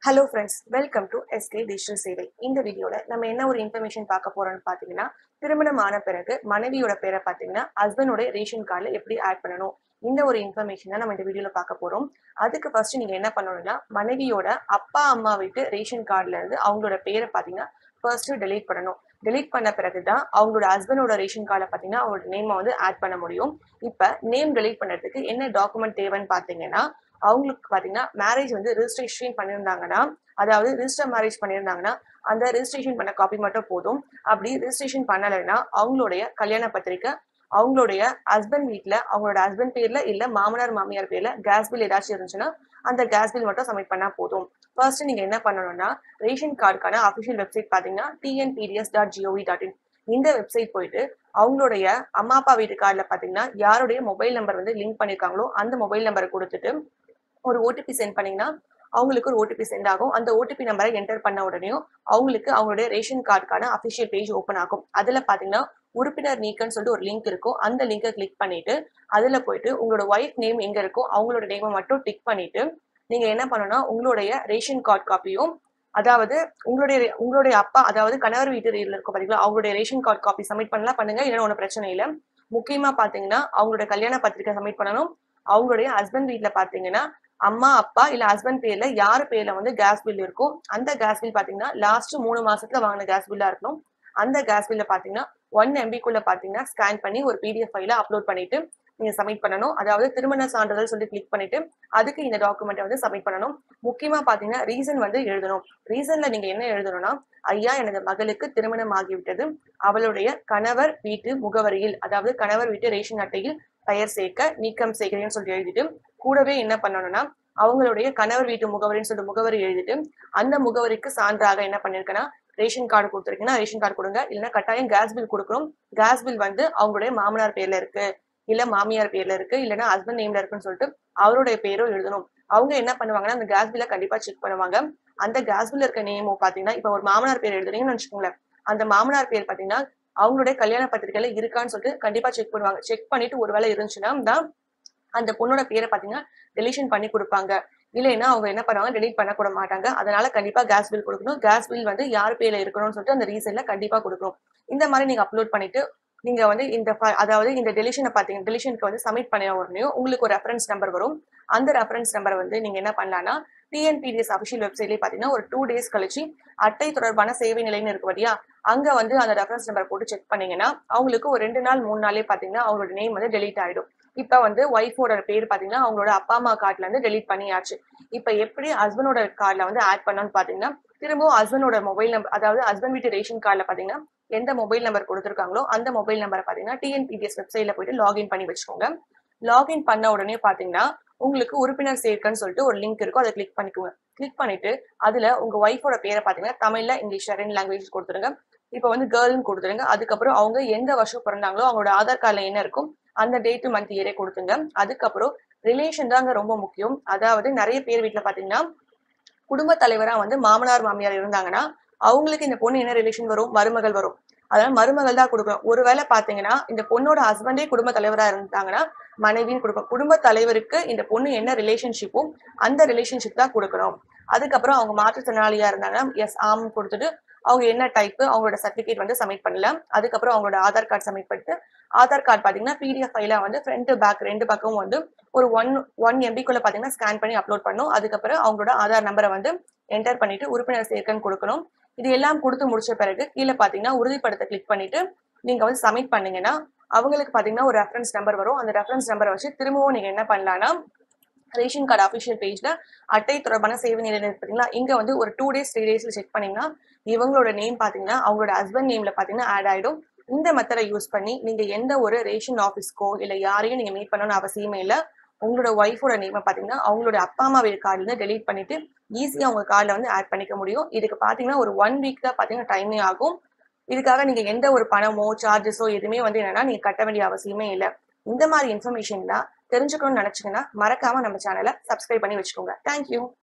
hello friends welcome to SK digital சேவை இந்த வீடியோவில் நம்ம என்ன ஒரு இன்ஃபர்மேஷன் பார்க்க போறோம்னு பார்த்தீங்கன்னா திருமணம் ஆன பிறகு மனைவியோட பேரை பார்த்தீங்கன்னா ஹஸ்பண்டோட ரேஷன் கார்டில் எப்படி ஆட் பண்ணணும் இந்த ஒரு இன்ஃபர்மேஷன் தான் நம்ம இந்த வீடியோவில் பார்க்க போறோம் அதுக்கு ஃபர்ஸ்ட் நீங்க என்ன பண்ணணும்னா மனைவியோட அப்பா அம்மா வீட்டு ரேஷன் கார்டுல இருந்து அவங்களோட பேரை பார்த்தீங்கன்னா ஃபர்ஸ்ட் delete பண்ணணும் delete பண்ண பிறகு தான் அவங்களோட ஹஸ்பண்டோட ரேஷன் கார்டில் பார்த்தீங்கன்னா அவங்களோட நேமை வந்து ஆட் பண்ண முடியும் இப்போ நேம் delete பண்ணுறதுக்கு என்ன டாக்குமெண்ட் தேவைன்னு பார்த்தீங்கன்னா அவங்களுக்கு பார்த்தீங்கன்னா மேரேஜ் வந்து ரிஜிஸ்ட்ரேஷன் பண்ணியிருந்தாங்கன்னா அதாவது ரிஜிஸ்டர் மேரேஜ் பண்ணியிருந்தாங்கன்னா அந்த ரிஜிஸ்ட்ரேஷன் பண்ண காப்பி மட்டும் போதும் அப்படி ரிஜிஸ்ட்ரேஷன் பண்ணலைன்னா அவங்களுடைய கல்யாண பத்திரிக்கை அவங்களுடைய ஹஸ்பண்ட் வீட்டில் அவங்களோட ஹஸ்பண்ட் பேர்ல இல்ல மாமனார் மாமியார் பேர்ல கேஸ் பில் ஏதாச்சும் இருந்துச்சுன்னா அந்த கேஸ் பில் மட்டும் சப்மிட் பண்ணா போதும் ஃபர்ஸ்ட் நீங்க என்ன பண்ணணும்னா ரேஷன் கார்டுக்கான அஃபிஷியல் வெப்சைட் பாத்தீங்கன்னா TNPDS dot GOV dot in இந்த வெப்சைட் போயிட்டு அவங்களுடைய அம்மா அப்பா வீட்டு கார்டில் பார்த்தீங்கன்னா யாருடைய மொபைல் நம்பர் வந்து லிங்க் பண்ணியிருக்காங்களோ அந்த மொபைல் நம்பரை கொடுத்துட்டு ஒரு ஓடிபி சென்ட் பண்ணீங்கன்னா அவங்களுக்கு ஒரு ஓடிபி சென்ட் ஆகும் அந்த ஓடிபி நம்பரை என்டர் பண்ண உடனேயும் அவங்களுக்கு அவங்களுடைய ரேஷன் கார்டுக்கான அஃபிஷியல் பேஜ் ஓப்பன் ஆகும் அதுல பாத்தீங்கன்னா உறுப்பினர் நீக்கம்னு சொல்லிட்டு ஒரு லிங்க் இருக்கும் அந்த லிங்கை கிளிக் பண்ணிட்டு அதுல போயிட்டு உங்களோட ஒய்ஃப் நேம் எங்க இருக்கோ அவங்களோட நேமை மட்டும் டிக் பண்ணிட்டு நீங்க என்ன பண்ணணும்னா உங்களுடைய ரேஷன் கார்டு காப்பியும் அதாவது உங்களுடைய உங்களுடைய அப்பா அதாவது கணவர் வீட்டு இருக்கும் பாத்தீங்களா அவங்களுடைய ரேஷன் கார்டு காப்பி சப்மிட் பண்ணலாம் பண்ணுங்க இல்லைன்னா ஒன்றும் பிரச்சனை இல்லை முக்கியமா பாத்தீங்கன்னா அவங்களோட கல்யாண பத்திரிக்கை சப்மிட் பண்ணணும் அவங்களுடைய ஹஸ்பண்ட் வீட்ல பாத்தீங்கன்னா அம்மா அப்பா இல்ல ஹஸ்பண்ட் பேர்ல யார் பேர்ல வந்து கேஸ் பில் இருக்கும் அந்த கேஸ் பில் பாத்தீங்கன்னா லாஸ்ட் மூணு மாசத்துல வாங்கின கேஸ் பில்லா இருக்கணும் அந்த கேஸ் பில்ல பாத்தீங்கன்னா ஒன் எம்பிக்குள்ள பாத்தீங்கன்னா ஸ்கேன் பண்ணி ஒரு பிடிஎஃப் ஃபைல அப்லோட் பண்ணிட்டு நீங்க சப்மிட் பண்ணணும் அதாவது திருமண சான்றிதழ் சொல்லி கிளிக் பண்ணிட்டு அதுக்கு இந்த டாக்குமெண்ட்டை வந்து சப்மிட் பண்ணணும் முக்கியமா பாத்தீங்கன்னா ரீசன் வந்து எழுதணும் ரீசன்ல நீங்க என்ன எழுதணும்னா ஐயா எனது மகளுக்கு திருமணம் ஆகிவிட்டது அவளுடைய கணவர் வீட்டு முகவரியில் அதாவது கணவர் வீட்டு ரேஷன் அட்டையில் பெயர் சேர்க்க நீக்கம் செய்கிறேன்னு சொல்லி எழுதிட்டு கூடவே என்ன பண்ணணும்னா அவங்களுடைய கணவர் வீட்டு முகவரின்னு சொல்லிட்டு முகவரி எழுதிட்டு அந்த முகவரிக்கு சான்றாக என்ன பண்ணிருக்கேன்னா ரேஷன் கார்டு கொடுத்துருக்கீங்கன்னா ரேஷன் கார்டு கொடுங்க இல்லைன்னா கட்டாயம் கேஸ் பில் கொடுக்கணும் கேஸ் பில் வந்து அவங்களுடைய மாமனார் பேர்ல இருக்கு இல்ல மாமியார் பேர்ல இருக்கு இல்லைன்னா ஹஸ்பண்ட் நேம்ல இருக்குன்னு சொல்லிட்டு அவருடைய பேரும் எழுதணும் அவங்க என்ன பண்ணுவாங்கன்னா அந்த கேஸ் பில்ல கண்டிப்பா செக் பண்ணுவாங்க அந்த கேஸ் பில்ல இருக்க நேமும் பாத்தீங்கன்னா இப்ப ஒரு மாமனார் பேர் எழுதுறீங்கன்னு வச்சுக்கோங்களேன் அந்த மாமனார் பேர் பாத்தீங்கன்னா அவங்களுடைய கல்யாண பத்திரிகையில இருக்கான்னு சொல்லிட்டு கண்டிப்பா செக் பண்ணுவாங்க செக் பண்ணிட்டு ஒருவேளை இருந்துச்சுன்னா தான் அந்த பொண்ணோட பேரை பாத்தீங்கன்னா டெலிஷன் பண்ணி கொடுப்பாங்க இல்லைன்னா அவங்க என்ன பண்ணுவாங்க டெலிட் பண்ண கூட மாட்டாங்க அதனால கண்டிப்பா கேஸ் பில் கொடுக்கணும் கேஸ் பில் வந்து யார் பேர்ல இருக்கணும்னு சொல்லிட்டு அந்த ரீசன்ல கண்டிப்பா கொடுக்கணும் இந்த மாதிரி நீங்க அப்லோட் பண்ணிட்டு நீங்க வந்து இந்த fi- அதாவது இந்த டெலிஷனை பாத்தீங்க டெலிஷனுக்கு வந்து சப்மிட் பண்ண உடனே உங்களுக்கு ஒரு ரெஃபரன்ஸ் நம்பர் வரும் அந்த ரெஃபரன்ஸ் நம்பர் வந்து நீங்க என்ன பண்ணலாம்னா டிஎன்பிடிஎஸ் அஃபிஷியல் வெப்சைட்லேயே பாத்தீங்கன்னா ஒரு டூ டேஸ் கழிச்சு அட்டை தொடர்பான சேவை நிலைன்னு இருக்கு பாத்தியா அங்க வந்து அந்த ரெஃபரன்ஸ் நம்பர் போட்டு செக் பண்ணீங்கன்னா அவங்களுக்கு ஒரு ரெண்டு நாள் மூணு நாளே பாத்தீங்கன்னா அவங்களோட நேம் வந்து டெலீட் ஆயிடும் இப்ப வந்து ஒய்ஃபோட பேர் பாத்தீங்கன்னா அவங்களோட அப்பா அம்மா கார்டுல இருந்து டெலீட் பண்ணியாச்சு இப்ப எப்படி ஹஸ்பண்டோட கார்டுல வந்து ஆட் பண்ணணும்னு பாத்தீங்கன்னா திரும்பவும் ஹஸ்பண்டோட மொபைல் நம்பர் அதாவது ஹஸ்பண்ட் வீட்டு ரேஷன் கார்டுல பாத்தீங்கன்னா எந்த மொபைல் நம்பர் கொடுத்துருக்காங்களோ அந்த மொபைல் நம்பரை பாத்தீங்கன்னா டிஎன்பிடிஎஸ் வெப்சைட்ல போயிட்டு லாகின் பண்ணி வச்சுக்கோங்க லாகின் பண்ண உடனே பாத்தீங்கன்னா உங்களுக்கு உறுப்பினர் சேர்க்கன்னு சொல்லிட்டு ஒரு லிங்க் இருக்கும் அதை கிளிக் பண்ணிக்கோங்க கிளிக் பண்ணிட்டு அதுல உங்க ஒய்ஃபோட பேரை பாத்தீங்கன்னா தமிழ்ல இங்கிலீஷ்ல ரெண்டு லாங்குவேஜ் கொடுத்துருங்க இப்போ வந்து கேர்ள்னு கொடுத்துருங்க அதுக்கப்புறம் அவங்க எந்த வருஷம் பிறந்தாங்களோ அவங்களோட ஆதார் கார்டுல என்ன இருக்கும் அந்த டேட்டு மந்த் இயரே கொடுத்துங்க அதுக்கப்புறம் ரிலேஷன் தாங்க ரொம்ப முக்கியம் அதாவது நிறைய பேர் வீட்ல பாத்தீங்கன்னா குடும்ப தலைவரா வந்து மாமனார் மாமியார் இருந்தாங்கன்னா அவங்களுக்கு இந்த பொண்ணு என்ன ரிலேஷன் வரும் மருமகள் வரும் அதனால மருமகள் தான் கொடுக்கணும் ஒருவேளை பாத்தீங்கன்னா இந்த பொண்ணோட ஹஸ்பண்டே குடும்ப தலைவரா இருந்தாங்கன்னா மனைவின்னு கொடுக்கணும் குடும்ப தலைவருக்கு இந்த பொண்ணு என்ன ரிலேஷன்ஷிப்பும் அந்த ரிலேஷன்ஷிப் தான் கொடுக்கணும் அதுக்கப்புறம் அவங்க மாற்றுத்திறனாளியா இருந்தாங்கன்னா எஸ் ஆம் கொடுத்துட்டு அவங்க என்ன டைப் அவங்களோட சர்டிபிகேட் வந்து சப்மிட் பண்ணலாம் அதுக்கப்புறம் அவங்களோட ஆதார் கார்டு சப்மிட் பண்ணிட்டு ஆதார் கார்டு பாத்தீங்கன்னா பிடிஎஃப் ஃபைலா வந்து ஃப்ரண்ட் பேக் ரெண்டு பக்கமும் வந்து ஒரு ஒன் ஒன் எம்பிக்குள்ள பாத்தீங்கன்னா ஸ்கேன் பண்ணி அப்லோட் பண்ணும் அதுக்கப்புறம் அவங்களோட ஆதார் நம்பரை வந்து என்டர் பண்ணிட்டு உறுப்பினர் சேர்க்கன்னு கொடுக்கணும் இது எல்லாம் கொடுத்து முடிச்ச பிறகு கீழே பாத்தீங்கன்னா உறுதிப்படுத்த கிளிக் பண்ணிட்டு நீங்க வந்து சப்மிட் பண்ணீங்கன்னா அவங்களுக்கு பாத்தீங்கன்னா ஒரு ரெஃபரன்ஸ் நம்பர் வரும் அந்த ரெஃபரன்ஸ் நம்பரை வச்சு திரும்பவும் நீங்க என்ன பண்ணலாம்னா ரேஷன் கார்டு அஃபிஷியல் பேஜ்ல அட்டை தொடர்பான சேவை நிலை இருக்கு பாத்தீங்களா இங்க வந்து ஒரு டூ டேஸ் த்ரீ டேஸ்ல செக் பண்ணீங்கன்னா இவங்களோட நேம் பாத்தீங்கன்னா அவங்களோட ஹஸ்பண்ட் நேம்ல பாத்தீங்கன்னா ஆட் ஆயிடும் இந்த மெத்தடை யூஸ் பண்ணி நீங்க எந்த ஒரு ரேஷன் ஆஃபீஸ்க்கோ இல்ல யாரையும் நீங்க மீட் பண்ணணும்னு அவசியமே இல்ல உங்களோட ஒய்ஃபோட நேமை பாத்தீங்கன்னா அவங்களோட அப்பா அம்மா வீடு கார்டுல இருந்து டெலீட் பண்ணிட்டு ஈஸியா உங்க கார்டுல வந்து ஆட் பண்ணிக்க முடியும் இதுக்கு பாத்தீங்கன்னா ஒரு ஒன் வீக் தான் பாத்தீங்கன்னா டைமே ஆகும் இதுக்காக நீங்க எந்த ஒரு பணமோ சார்ஜஸோ எதுவுமே வந்து என்னன்னா நீங்க கட்ட வேண்டிய அவசியமே இல்லை இந்த மாதிரி இன்ஃபர்மேஷன் தான் தெரிஞ்சுக்கணும்னு நினைச்சீங்கன்னா மறக்காம நம்ம சேனலை சப்ஸ்கிரைப் பண்ணி வச்சுக்கோங்க தேங்க்யூ